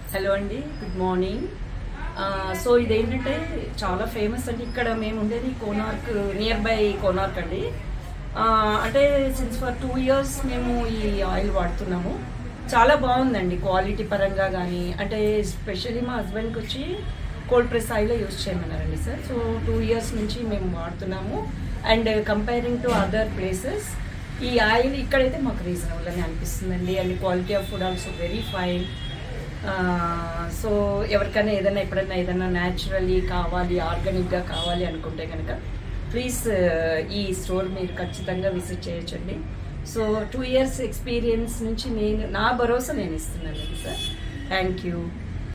hello అండి good morning so ఇదేంటంటే చాలా ఫేమస్ అండి ఇక్కడ మేము ఉండేది కోనార్క్ నియర్ బై కోనార్క్ అండి ఆ, అంటే సిన్స్ ఫర్ టూ ఇయర్స్ మేము ఈ ఆయిల్ వాడుతున్నాము చాలా బాగుందండి క్వాలిటీ పరంగా కానీ అంటే స్పెషల్లీ మా హస్బెండ్కి వచ్చి కోల్డ్ ప్రెస్ ఆయిల్ యూజ్ చేయమన్నారండి సార్ సో టూ ఇయర్స్ నుంచి మేము వాడుతున్నాము and comparing to other places ఈ ఆయిల్ ఇక్కడైతే మాకు రీజనబుల్ అని అనిపిస్తుందండి and quality of food also very fine so ఎవరికైనా ఏదైనా ఎప్పుడైనా ఏదైనా న్యాచురల్లీ కావాలి ఆర్గానిక్గా కావాలి అనుకుంటే కనుక ప్లీజ్ ఈ స్టోర్ మీరు ఖచ్చితంగా విజిట్ చేయొచ్చండి సో టూ ఇయర్స్ ఎక్స్పీరియన్స్ నుంచి నేను నా భరోసా నేను ఇస్తున్నాను సార్ థ్యాంక్ యూ